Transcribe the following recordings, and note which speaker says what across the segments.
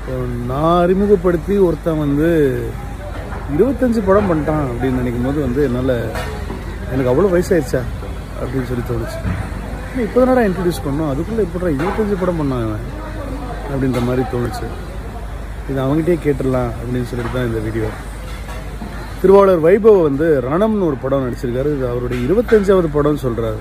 Speaker 1: இப்போ நான் அறிமுகப்படுத்தி ஒருத்தன் வந்து இருபத்தஞ்சு படம் பண்ணிட்டான் அப்படின்னு நினைக்கும் போது வந்து என்னால் எனக்கு அவ்வளோ வயசாயிருச்சா அப்படின்னு சொல்லி தோணுச்சு இப்போ தானடா இன்ட்ரடியூஸ் பண்ணோம் அதுக்குள்ளே எப்படா இருபத்தஞ்சு படம் பண்ணான் இவன் அப்படின்ற மாதிரி தோணுச்சு இது அவங்ககிட்டயே கேட்டுடலாம் அப்படின்னு சொல்லிட்டு தான் இந்த வீடியோ திருவாளர் வைபவ் வந்து ரணம்னு ஒரு படம் நடிச்சிருக்காரு இது அவருடைய இருபத்தஞ்சாவது படம்னு சொல்கிறாரு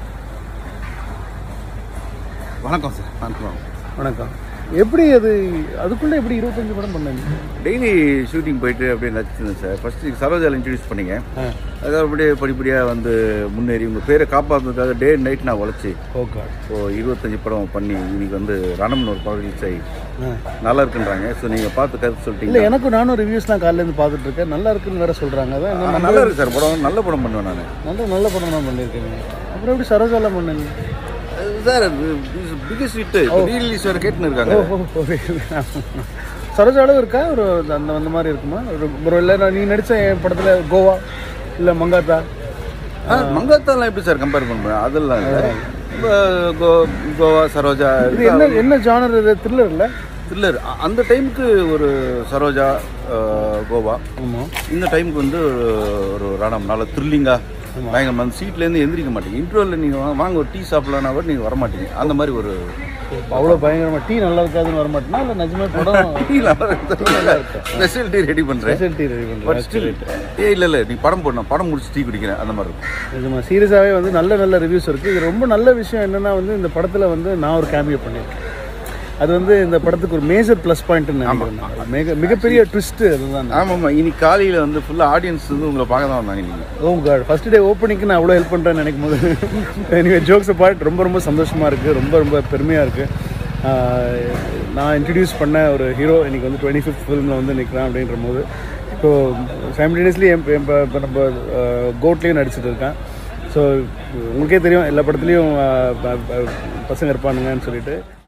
Speaker 2: வணக்கம் சார் வணக்கம்
Speaker 1: வணக்கம் எப்படி அது அதுக்குள்ளே எப்படி இருபத்தஞ்சு படம் பண்ணாங்க
Speaker 2: டெய்லி ஷூட்டிங் போயிட்டு அப்படியே நடிச்சிருந்தேன் சார் ஃபஸ்ட்டு சரோஜாவில் இன்ட்ரடியூஸ் பண்ணீங்க
Speaker 1: ஆ
Speaker 2: அது அப்படியே படிப்படியாக வந்து முன்னேறி உங்கள் பேரை காப்பாற்றுறதுக்காக டே நைட் நான் உழைச்சி
Speaker 1: ஓகே
Speaker 2: ஸோ இருபத்தஞ்சி படம் பண்ணி இன்னைக்கு வந்து ரணம்னு ஒரு படம் ரிலீஸ் ஆகி
Speaker 1: ஆ
Speaker 2: நல்லா இருக்குன்றாங்க ஸோ நீங்கள் பார்த்து கருத்து
Speaker 1: இல்லை
Speaker 2: சொல்லிட்டீங்க
Speaker 1: எனக்கும் நானும் ரிவ்யூஸ்லாம் காலையில இருந்து பார்த்துட்டு இருக்கேன் நல்லா இருக்குன்னு வேற சொல்கிறாங்க அதான்
Speaker 2: ஆ,
Speaker 1: என்ன
Speaker 2: நல்லா இருக்கு சார் படம் நல்ல படம் பண்ணுவேன் நான்
Speaker 1: நல்ல நல்ல படம் தான் பண்ணியிருக்கீங்க அப்புறம் எப்படி சரோஜாலாம் பண்ணீங்க
Speaker 2: சார் பிகஸ்ட் ஹிட்டு ரீலீஸ் வேறு கேட்டுன்னு இருக்காங்க
Speaker 1: ஓ, ஓ, சரோஜாலும் இருக்கா ஒரு அந்த அந்த மாதிரி இருக்குமா ஒரு ஒரு இல்லை நான் நீ நடித்த என் படத்தில் கோவா இல்லை மங்காத்தா
Speaker 2: ஆ மங்காத்தாலாம் எப்படி சார் கம்பேர் பண்ணுறேன் அதெல்லாம் இல்லை இப்போ கோ கோவா சரோஜா
Speaker 1: இது என்ன என்ன ஜானர் இது த்ரில்லர் இல்லை
Speaker 2: த்ரில்லர் அந்த டைமுக்கு ஒரு சரோஜா அஹ், கோவா
Speaker 1: ஆமாம்
Speaker 2: இந்த டைமுக்கு வந்து ஒரு- ஒரு ரணம் நல்ல த்ரில்லிங்காக பயங்கரமாக அந்த சீட்லேருந்து எந்திரிக்க மாட்டீங்க இன்ட்ரோவில் நீங்கள் வாங்க ஒரு டீ சாப்பிட்லான்னா கூட நீங்கள் வரமாட்டீங்க அந்த மாதிரி ஒரு
Speaker 1: அவ்வளோ பயங்கரமாக டீ நல்லா இருக்காதுன்னு வர மாட்டேனா இல்லை நிஜமே படம்
Speaker 2: டீ நல்லா ஸ்பெஷல் டீ ரெடி பண்ணுறேன்
Speaker 1: ஸ்பெஷல் டீ ரெடி
Speaker 2: பட்
Speaker 1: பண்ணுறேன்
Speaker 2: ஸ்டில் ஏ இல்லை இல்லை நீ படம் போடணும் படம் முடிச்சு டீ குடிக்கிறேன் அந்த மாதிரி இருக்கும்
Speaker 1: நிஜமா சீரியஸாகவே வந்து நல்ல நல்ல ரிவ்யூஸ் இருக்குது இது ரொம்ப நல்ல விஷயம் என்னென்னா வந்து இந்த படத்தில் வந்து நான் ஒரு கேமியோ பண்ணியிருக்கேன் அது வந்து இந்த படத்துக்கு ஒரு மேஜர் ப்ளஸ் பாயிண்ட்னு நினைக்கிறேன் நான். மிக மிகப்பெரிய ட்விஸ்ட்டு அதுதான்
Speaker 2: ஆமாம் ஆமாம் இன்னைக்கு காலையில் வந்து ஃபுல்லாக ஆடியன்ஸ் வந்து உங்களை பார்க்க தான் வந்தாங்க நீங்கள்
Speaker 1: ஓ காட் ஃபர்ஸ்ட் டே ஓப்பனிங்க்கு நான் அவ்வளோ ஹெல்ப் பண்ணுறேன்னு நினைக்கும் போது எனிவே ஜோக்ஸ் பார்ட் ரொம்ப ரொம்ப சந்தோஷமாக இருக்குது ரொம்ப ரொம்ப பெருமையாக இருக்குது நான் இன்ட்ரடியூஸ் பண்ண ஒரு ஹீரோ இன்னைக்கு வந்து டுவெண்ட்டி ஃபிஃப்த் ஃபிலிமில் வந்து நிற்கிறான் அப்படின்ற போது ஸோ சைமல்டேனியஸ்லி என் என் ப- இப்ப நம்ம கோட்லேயும் நடிச்சிட்டு இருக்கேன் ஸோ உங்களுக்கே தெரியும் எல்லா படத்துலையும் அஹ், ப- ப- பசங்க இருப்பானுங்கன்னு சொல்லிட்டு